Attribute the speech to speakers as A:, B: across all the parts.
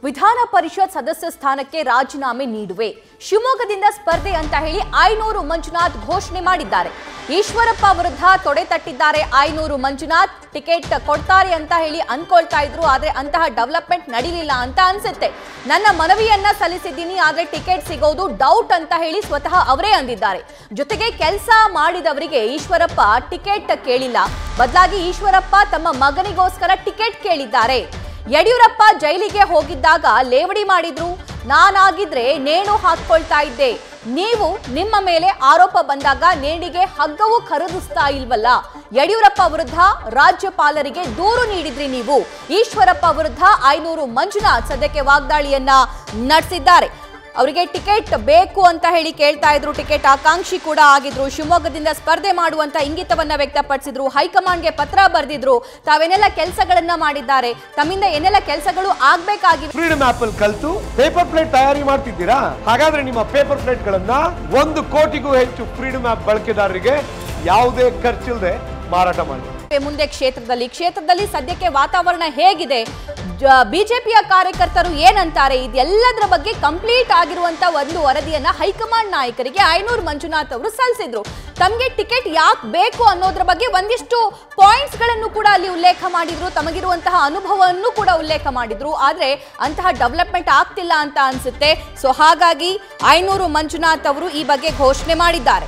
A: ವಿಧಾನ ಪರಿಷತ್ ಸದಸ್ಯ ಸ್ಥಾನಕ್ಕೆ ರಾಜೀನಾಮೆ ನೀಡುವೆ ಶಿವಮೊಗ್ಗದಿಂದ ಸ್ಪರ್ಧೆ ಅಂತ ಹೇಳಿ ಐನೂರು ಮಂಜುನಾಥ್ ಘೋಷಣೆ ಮಾಡಿದ್ದಾರೆ ಈಶ್ವರಪ್ಪ ವಿರುದ್ಧ ತೊಡೆ ತಟ್ಟಿದ್ದಾರೆ ಐನೂರು ಮಂಜುನಾಥ್ ಟಿಕೆಟ್ ಕೊಡ್ತಾರೆ ಅಂತ ಹೇಳಿ ಅನ್ಕೊಳ್ತಾ ಇದ್ರು ಆದ್ರೆ ಅಂತಹ ಡೆವಲಪ್ಮೆಂಟ್ ನಡೀಲಿಲ್ಲ ಅಂತ ಅನ್ಸುತ್ತೆ ನನ್ನ ಮನವಿಯನ್ನ ಸಲ್ಲಿಸಿದ್ದೀನಿ ಆದ್ರೆ ಟಿಕೆಟ್ ಸಿಗೋದು ಡೌಟ್ ಅಂತ ಹೇಳಿ ಸ್ವತಃ ಅವರೇ ಅಂದಿದ್ದಾರೆ ಜೊತೆಗೆ ಕೆಲಸ ಮಾಡಿದವರಿಗೆ ಈಶ್ವರಪ್ಪ ಟಿಕೆಟ್ ಕೇಳಿಲ್ಲ ಬದಲಾಗಿ ಈಶ್ವರಪ್ಪ ತಮ್ಮ ಮಗನಿಗೋಸ್ಕರ ಟಿಕೆಟ್ ಕೇಳಿದ್ದಾರೆ ಯಡಿಯೂರಪ್ಪ ಜೈಲಿಗೆ ಹೋಗಿದ್ದಾಗ ಲೇವಡಿ ಮಾಡಿದ್ರು ನಾನಾಗಿದ್ರೆ ನೇಣು ಹಾಕೊಳ್ತಾ ಇದ್ದೆ ನೀವು ನಿಮ್ಮ ಮೇಲೆ ಆರೋಪ ಬಂದಾಗ ನೇಣಿಗೆ ಹಗ್ಗವು ಖರೀದಿಸ್ತಾ ಇಲ್ವಲ್ಲ ಯಡಿಯೂರಪ್ಪ ವಿರುದ್ಧ ರಾಜ್ಯಪಾಲರಿಗೆ ದೂರು ನೀಡಿದ್ರಿ ನೀವು ಈಶ್ವರಪ್ಪ ವಿರುದ್ಧ ಐನೂರು ಮಂಜುನಾಥ್ ಸದ್ಯಕ್ಕೆ ವಾಗ್ದಾಳಿಯನ್ನ ನಡೆಸಿದ್ದಾರೆ ಅವರಿಗೆ ಟಿಕೆಟ್ ಬೇಕು ಅಂತ ಹೇಳಿ ಕೇಳ್ತಾ ಇದ್ರು ಟಿಕೆಟ್ ಆಕಾಂಕ್ಷಿ ಕೂಡ ಆಗಿದ್ರು ಶಿವಮೊಗ್ಗದಿಂದ ಸ್ಪರ್ಧೆ ಮಾಡುವಂತ ಇಂಗಿತವನ್ನ ವ್ಯಕ್ತಪಡಿಸಿದ್ರು ಹೈಕಮಾಂಡ್ಗೆ ಪತ್ರ ಬರೆದಿದ್ರು ತಾವೇನೆಲ್ಲ ಕೆಲಸಗಳನ್ನ ಮಾಡಿದ್ದಾರೆ ತಮ್ಮಿಂದ ಏನೆಲ್ಲ ಕೆಲಸಗಳು ಆಗ್ಬೇಕಾಗಿವೆ
B: ಫ್ರೀಡಮ್ ಆಪ್ ಅಲ್ಲಿ ಕಲ್ತು ಪೇಪರ್ ಪ್ಲೇಟ್ ತಯಾರಿ ಮಾಡ್ತಿದ್ದೀರಾ ಹಾಗಾದ್ರೆ ನಿಮ್ಮ ಪೇಪರ್ ಪ್ಲೇಟ್ ಗಳನ್ನ ಒಂದು ಕೋಟಿಗೂ ಹೆಚ್ಚು ಫ್ರೀಡಮ್ ಆಪ್ ಬಳಕೆದಾರರಿಗೆ ಯಾವುದೇ ಖರ್ಚಿಲ್ಲದೆ ಮಾರಾಟ ಮಾಡಿ
A: ಮುಂದೆ ಕ್ಷೇತ್ರದಲ್ಲಿ ಕ್ಷೇತ್ರದಲ್ಲಿ ಸದ್ಯಕ್ಕೆ ವಾತಾವರಣ ಹೇಗಿದೆ ಬಿಜೆಪಿಯ ಕಾರ್ಯಕರ್ತರು ಏನಂತಾರೆ ಇದೆಲ್ಲದರ ಬಗ್ಗೆ ಕಂಪ್ಲೀಟ್ ಆಗಿರುವಂತ ಒಂದು ವರದಿಯನ್ನ ಹೈಕಮಾಂಡ್ ನಾಯಕರಿಗೆ ಐನೂರು ಮಂಜುನಾಥ್ ಅವರು ಸಲ್ಲಿಸಿದ್ರು ತಮಗೆ ಟಿಕೆಟ್ ಯಾಕೆ ಬೇಕು ಅನ್ನೋದ್ರ ಬಗ್ಗೆ ಒಂದಿಷ್ಟು ಪಾಯಿಂಟ್ಸ್ ಗಳನ್ನು ಕೂಡ ಅಲ್ಲಿ ಉಲ್ಲೇಖ ಮಾಡಿದ್ರು ತಮಗಿರುವಂತಹ ಅನುಭವವನ್ನು ಕೂಡ ಉಲ್ಲೇಖ ಮಾಡಿದ್ರು ಆದ್ರೆ ಅಂತಹ ಡೆವಲಪ್ಮೆಂಟ್ ಆಗ್ತಿಲ್ಲ ಅಂತ ಅನ್ಸುತ್ತೆ ಸೊ ಹಾಗಾಗಿ ಐನೂರು ಮಂಜುನಾಥ್ ಅವರು ಈ ಬಗ್ಗೆ ಘೋಷಣೆ ಮಾಡಿದ್ದಾರೆ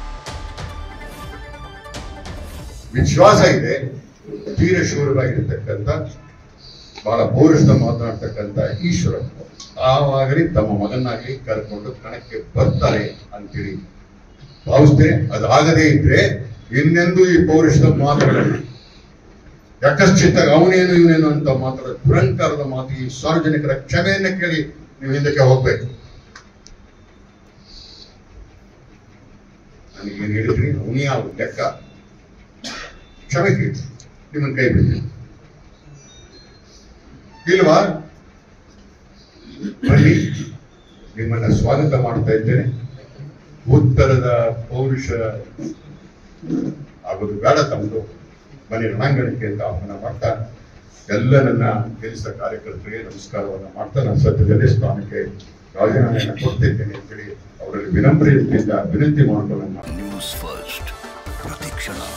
C: ವಿಶ್ವಾಸ ಇದೆ ತೀರ ಶೂರವಾಗಿರ್ತಕ್ಕಂಥ ಬಹಳ ಪೌರುಷದ ಮಾತನಾಡ್ತಕ್ಕಂಥ ಈಶ್ವರಪ್ಪ ಆವಾಗಲಿ ತಮ್ಮ ಮಗನಾಗ್ಲಿ ಕರ್ಕೊಂಡು ಕಣಕ್ಕೆ ಬರ್ತಾರೆ ಅಂತೇಳಿ ಭಾವಿಸ್ತೇನೆ ಅದಾಗದೇ ಇದ್ರೆ ಇನ್ನೆಂದೂ ಈ ಪೌರುಷದ ಮಾತುಗಳನ್ನು ಯಕಶ್ಚಿತ್ತಾಗಿ ಅವನೇನು ಇವನೇನು ಅಂತ ಮಾತಾಡೋ ದುರಂಕಾರದ ಮಾತು ಈ ಸಾರ್ವಜನಿಕರ ಕ್ಷಮೆಯನ್ನ ಕೇಳಿ ನೀವು ಹಿಂದಕ್ಕೆ ಹೋಗ್ಬೇಕು ನನಗೇನು ಹೇಳಿದ್ರಿ ಅವನೇ ಅವ್ರ ಲೆಕ್ಕ ಕ್ಷಮೆ ಕೇಳಿ ನಿಮ್ಮನ್ನ ಕೈ ಬಿಡ್ತೀನಿ ಇಲ್ವಾ ಬನ್ನಿ ನಿಮ್ಮನ್ನ ಸ್ವಾಗತ ಮಾಡ್ತಾ ಇದ್ದೇನೆ ಉತ್ತರದ ಪೌರುಷ ಆಗೋದು ಬೇಡ ತಮ್ಮದು ಬನ್ನಿ ರಣಾಂಗಣಕ್ಕೆ ಅಂತ ಆಹ್ವಾನ ಮಾಡ್ತಾ ಎಲ್ಲ ನನ್ನ ಗೆಲ್ಲಿಸಿದ ಕಾರ್ಯಕರ್ತರಿಗೆ ನಮಸ್ಕಾರವನ್ನ ಮಾಡ್ತಾ ನಾನು ಸದ್ಯದಲ್ಲೇ ಸ್ಥಾನಕ್ಕೆ ರಾಜೀನಾಮೆಯನ್ನು ಕೊಡ್ತಿದ್ದೇನೆ ಅಂತೇಳಿ ಅವರಲ್ಲಿ ವಿನಮ್ರತೆಯಿಂದ ವಿನಂತಿ ಮಾಡಿಕೊಂಡು ನಾನು
D: ನ್ಯೂಸ್ ಫಸ್ಟ್ ಪ್ರತಿಕ್ಷಣ